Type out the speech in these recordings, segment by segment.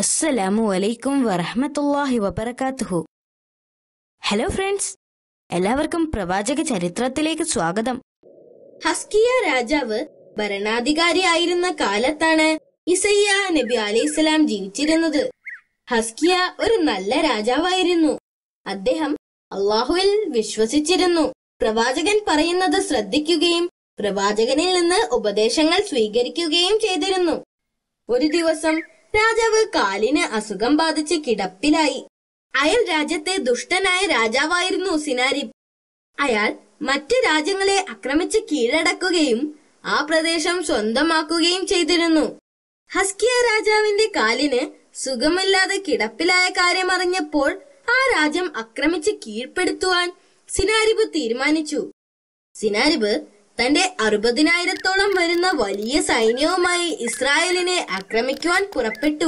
അസ്സലാമു അലൈക്കും വറഹ്മത്തുള്ളാഹി വബറകാതുഹു ഹലോ ഫ്രണ്ട്സ് എല്ലാവർക്കും പ്രവാചക ചരിത്രത്തിലേക്ക് സ്വാഗതം ഹസ്കിയ രാജാവ് ഭരണാധികാരിയായിരുന്ന കാലത്താണ് ഇസയ്യ നബി അലൈഹിസ്സലാം ജീവിച്ചിരുന്നത് ഹസ്കിയ ഒരു നല്ല രാജാവായിരുന്നു അദ്ദേഹം അള്ളാഹുവിൽ വിശ്വസിച്ചിരുന്നു പ്രവാചകൻ പറയുന്നത് ശ്രദ്ധിക്കുകയും പ്രവാചകനിൽ നിന്ന് ഉപദേശങ്ങൾ സ്വീകരിക്കുകയും ചെയ്തിരുന്നു ഒരു ദിവസം രാജാവ് കാലിന് അസുഖം ബാധിച്ച് കിടപ്പിലായി അയൽ രാജ്യത്തെ ദുഷ്ടനായ രാജാവായിരുന്നു സിനാരിബ് അയാൾ മറ്റ് രാജ്യങ്ങളെ ആക്രമിച്ച് കീഴടക്കുകയും ആ പ്രദേശം സ്വന്തമാക്കുകയും ചെയ്തിരുന്നു ഹസ്കിയ രാജാവിന്റെ കാലിന് സുഖമില്ലാതെ കിടപ്പിലായ കാര്യമറിഞ്ഞപ്പോൾ ആ രാജ്യം ആക്രമിച്ച് കീഴ്പ്പെടുത്തുവാൻ സിനാരിബ് തീരുമാനിച്ചു സിനാരിബ് തന്റെ അറുപതിനായിരത്തോളം വരുന്ന വലിയ സൈന്യവുമായി ഇസ്രായേലിനെ ആക്രമിക്കുവാൻ പുറപ്പെട്ടു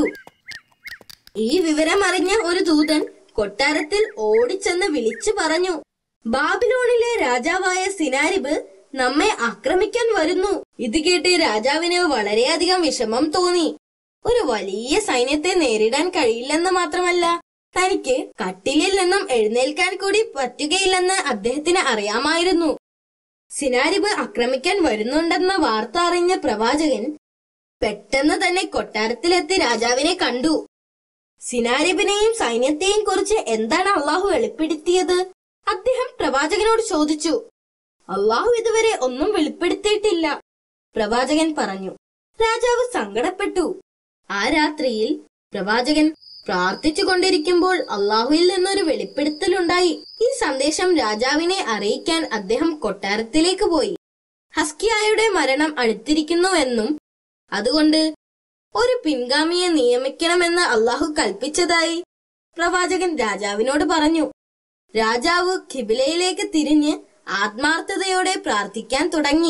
ഈ വിവരം അറിഞ്ഞ ഒരു ദൂതൻ കൊട്ടാരത്തിൽ ഓടിച്ചെന്ന് വിളിച്ചു പറഞ്ഞു ബാബിലോണിലെ രാജാവായ സിനാരിബ് നമ്മെ ആക്രമിക്കാൻ വരുന്നു ഇത് കേട്ട് രാജാവിന് വളരെയധികം വിഷമം തോന്നി ഒരു വലിയ സൈന്യത്തെ നേരിടാൻ കഴിയില്ലെന്ന് മാത്രമല്ല തനിക്ക് കട്ടിലിൽ നിന്നും എഴുന്നേൽക്കാൻ കൂടി പറ്റുകയില്ലെന്ന് അദ്ദേഹത്തിന് അറിയാമായിരുന്നു സിനാരിബ് ആക്രമിക്കാൻ വരുന്നുണ്ടെന്ന വാർത്ത അറിഞ്ഞ പ്രവാചകൻ പെട്ടെന്ന് തന്നെ കൊട്ടാരത്തിലെത്തി രാജാവിനെ കണ്ടു സിനാരിബിനെയും സൈന്യത്തെയും കുറിച്ച് എന്താണ് അള്ളാഹു വെളിപ്പെടുത്തിയത് അദ്ദേഹം പ്രവാചകനോട് ചോദിച്ചു അള്ളാഹു ഇതുവരെ ഒന്നും വെളിപ്പെടുത്തിയിട്ടില്ല പ്രവാചകൻ പറഞ്ഞു രാജാവ് സങ്കടപ്പെട്ടു ആ രാത്രിയിൽ പ്രവാചകൻ പ്രാർത്ഥിച്ചു കൊണ്ടിരിക്കുമ്പോൾ അള്ളാഹുവിൽ നിന്നൊരു വെളിപ്പെടുത്തലുണ്ടായി ഈ സന്ദേശം രാജാവിനെ അറിയിക്കാൻ അദ്ദേഹം കൊട്ടാരത്തിലേക്ക് പോയി ഹസ്കിയായുടെ മരണം അടുത്തിരിക്കുന്നുവെന്നും അതുകൊണ്ട് ഒരു പിൻഗാമിയെ നിയമിക്കണമെന്ന് അള്ളാഹു കൽപ്പിച്ചതായി പ്രവാചകൻ രാജാവിനോട് പറഞ്ഞു രാജാവ് ഖിബിലയിലേക്ക് തിരിഞ്ഞ് ആത്മാർത്ഥതയോടെ പ്രാർത്ഥിക്കാൻ തുടങ്ങി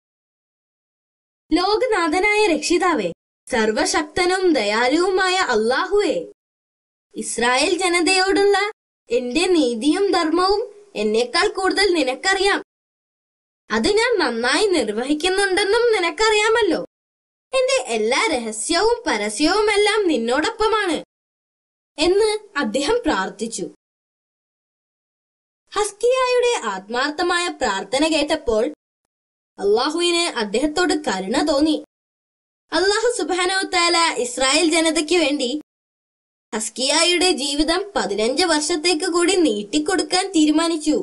ലോകനാഥനായ രക്ഷിതാവേ സർവശക്തനും ദയാലുവുമായ അള്ളാഹുവേ ഇസ്രായേൽ ജനതയോടുള്ള എന്റെ നീതിയും ധർമ്മവും എന്നേക്കാൾ കൂടുതൽ നിനക്കറിയാം അത് ഞാൻ നന്നായി നിർവഹിക്കുന്നുണ്ടെന്നും നിനക്കറിയാമല്ലോ എന്റെ എല്ലാ രഹസ്യവും പരസ്യവുമെല്ലാം നിന്നോടൊപ്പമാണ് എന്ന് അദ്ദേഹം പ്രാർത്ഥിച്ചു ഹസ്കിയായുടെ ആത്മാർത്ഥമായ പ്രാർത്ഥന കേട്ടപ്പോൾ അള്ളാഹുവിന് അദ്ദേഹത്തോട് കരുണ തോന്നി അള്ളാഹു സുബാനോത്താല ഇസ്രായേൽ ജനതയ്ക്ക് വേണ്ടി ഹസ്കിയായുടെ ജീവിതം പതിനഞ്ച് വർഷത്തേക്ക് കൂടി നീട്ടിക്കൊടുക്കാൻ തീരുമാനിച്ചു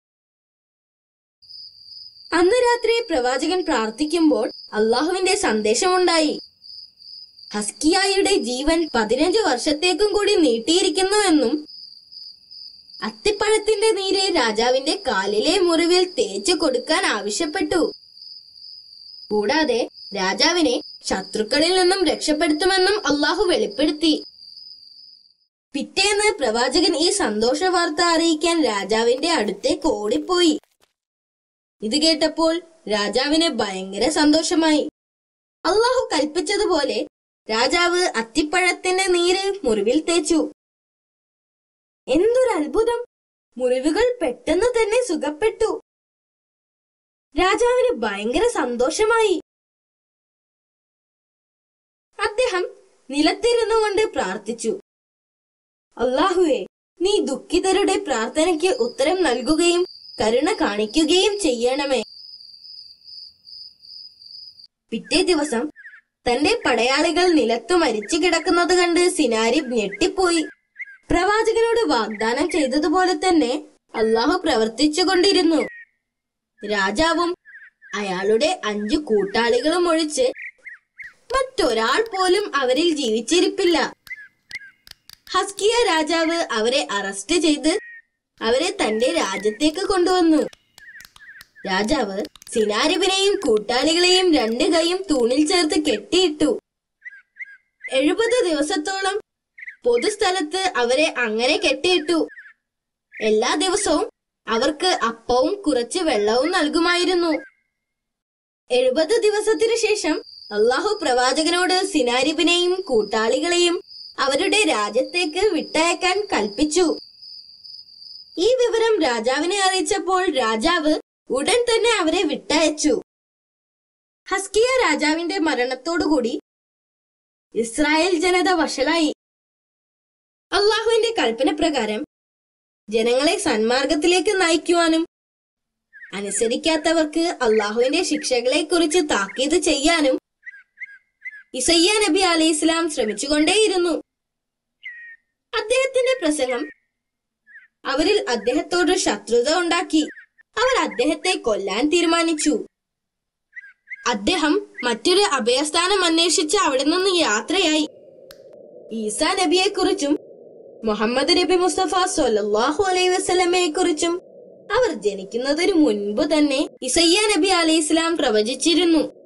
അന്ന് രാത്രി പ്രവാചകൻ പ്രാർത്ഥിക്കുമ്പോൾ അള്ളാഹുവിന്റെ സന്ദേശമുണ്ടായി ഹസ്കിയായുടെ ജീവൻ പതിനഞ്ച് വർഷത്തേക്കും കൂടി നീട്ടിയിരിക്കുന്നുവെന്നും അത്തിപ്പഴത്തിന്റെ നീര് രാജാവിന്റെ കാലിലെ മുറിവിൽ തേച്ചു കൊടുക്കാൻ ആവശ്യപ്പെട്ടു കൂടാതെ രാജാവിനെ ശത്രുക്കളിൽ നിന്നും രക്ഷപ്പെടുത്തുമെന്നും അള്ളാഹു വെളിപ്പെടുത്തി പിറ്റേന്ന് പ്രവാചകൻ ഈ സന്തോഷ വാർത്ത അറിയിക്കാൻ രാജാവിന്റെ അടുത്തേക്ക് ഓടിപ്പോയി ഇത് കേട്ടപ്പോൾ രാജാവിന് ഭയങ്കര സന്തോഷമായി അള്ളാഹു കൽപ്പിച്ചതുപോലെ രാജാവ് അത്തിപ്പഴത്തിന്റെ നീര് മുറിവിൽ തേച്ചു എന്തൊരു അത്ഭുതം മുറിവുകൾ പെട്ടെന്ന് തന്നെ സുഖപ്പെട്ടു രാജാവിന് ഭയങ്കര സന്തോഷമായി അദ്ദേഹം നിലത്തിരുന്നു കൊണ്ട് പ്രാർത്ഥിച്ചു അള്ളാഹുവെ നീ ദുഃഖിതരുടെ പ്രാർത്ഥനയ്ക്ക് ഉത്തരം നൽകുകയും കരുണ കാണിക്കുകയും ചെയ്യണമേ പിറ്റേ ദിവസം തന്റെ പടയാളികൾ നിലത്തു മരിച്ചു കിടക്കുന്നത് കണ്ട് സിനാരിബ് ഞെട്ടിപ്പോയി പ്രവാചകനോട് വാഗ്ദാനം ചെയ്തതുപോലെ തന്നെ അള്ളാഹു പ്രവർത്തിച്ചുകൊണ്ടിരുന്നു രാജാവും അയാളുടെ അഞ്ചു കൂട്ടാളികളും ഒഴിച്ച് മറ്റൊരാൾ പോലും അവരിൽ ജീവിച്ചിരിപ്പില്ല ഹസ്കിയ രാജാവ് അവരെ അറസ്റ്റ് ചെയ്ത് അവരെ തന്റെ രാജ്യത്തേക്ക് കൊണ്ടുവന്നു രാജാവ് സിനാരിബിനെയും കൂട്ടാളികളെയും രണ്ട് കൈയും തൂണിൽ ചേർത്ത് കെട്ടിയിട്ടു എഴുപത് ദിവസത്തോളം പൊതുസ്ഥലത്ത് അവരെ അങ്ങനെ കെട്ടിയിട്ടു എല്ലാ ദിവസവും അവർക്ക് അപ്പവും കുറച്ച് വെള്ളവും നൽകുമായിരുന്നു എഴുപത് ദിവസത്തിനു ശേഷം അള്ളാഹു പ്രവാചകനോട് സിനാരിബിനെയും കൂട്ടാളികളെയും അവരുടെ രാജ്യത്തേക്ക് വിട്ടയക്കാൻ കൽപ്പിച്ചു ഈ വിവരം രാജാവിനെ അറിയിച്ചപ്പോൾ രാജാവ് ഉടൻ തന്നെ അവരെ വിട്ടയച്ചു ഹസ്കിയ രാജാവിന്റെ മരണത്തോടുകൂടി ഇസ്രായേൽ ജനത വഷളായി അള്ളാഹുവിന്റെ കൽപ്പന പ്രകാരം ജനങ്ങളെ സന്മാർഗത്തിലേക്ക് നയിക്കുവാനും അനുസരിക്കാത്തവർക്ക് അള്ളാഹുവിന്റെ ശിക്ഷകളെ കുറിച്ച് താക്കീത് ചെയ്യാനും ഇസയ്യ നബി അലൈഹി ഇസ്ലാം ശ്രമിച്ചുകൊണ്ടേയിരുന്നു അദ്ദേഹത്തിന്റെ പ്രസംഗം അവരിൽ അദ്ദേഹത്തോട് ശത്രുത ഉണ്ടാക്കി അവർ അദ്ദേഹത്തെ കൊല്ലാൻ തീരുമാനിച്ചു അദ്ദേഹം മറ്റൊരു അഭയസ്ഥാനം അന്വേഷിച്ച് അവിടെ നിന്ന് യാത്രയായി ഈസാ നബിയെ കുറിച്ചും മുഹമ്മദ് നബി മുസ്തഫ സൊല്ലാഹു അലൈഹി വസല്ലമയെ കുറിച്ചും അവർ ജനിക്കുന്നതിനു മുൻപ് തന്നെ ഇസയ്യ നബി അലൈഹി ഇസ്ലാം പ്രവചിച്ചിരുന്നു